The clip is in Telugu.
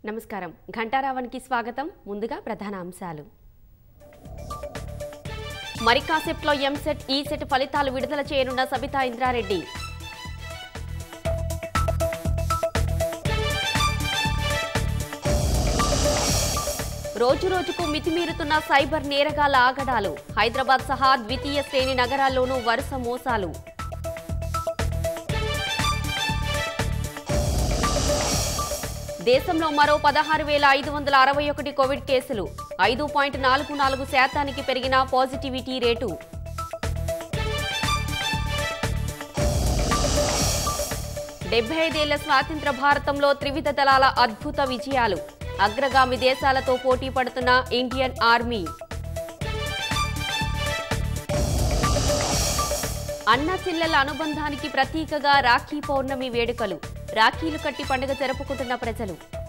నమస్కారం ఘంటారావానికి స్వాగతం ముందుగా ప్రధాన అంశాలు మరి కాసేపులో ఎంసెట్ ఈ సెట్ ఫలితాలు విడుదల చేయనున్న సబితా ఇంద్రారెడ్డి రోజు రోజుకు మితిమీరుతున్న సైబర్ నేరగాల ఆగడాలు హైదరాబాద్ సహా ద్వితీయ శ్రేణి నగరాల్లోనూ వరుస మోసాలు దేశంలో మరో పదహారు వేల ఐదు వందల అరవై ఒకటి కోవిడ్ కేసులు ఐదు పాయింట్ నాలుగు నాలుగు శాతానికి పెరిగిన పాజిటివిటీ రేటు డెబ్బై ఐదేళ్ల స్వాతంత్ర భారతంలో త్రివిధ దళాల అద్భుత విజయాలు అగ్రగామి దేశాలతో పోటీ పడుతున్న ఇండియన్ ఆర్మీ అన్న చెల్లెల అనుబంధానికి ప్రతీకగా రాఖీ పౌర్ణమి వేడుకలు రాఖీలు కట్టి పండుగ జరుపుకుంటున్న ప్రజలు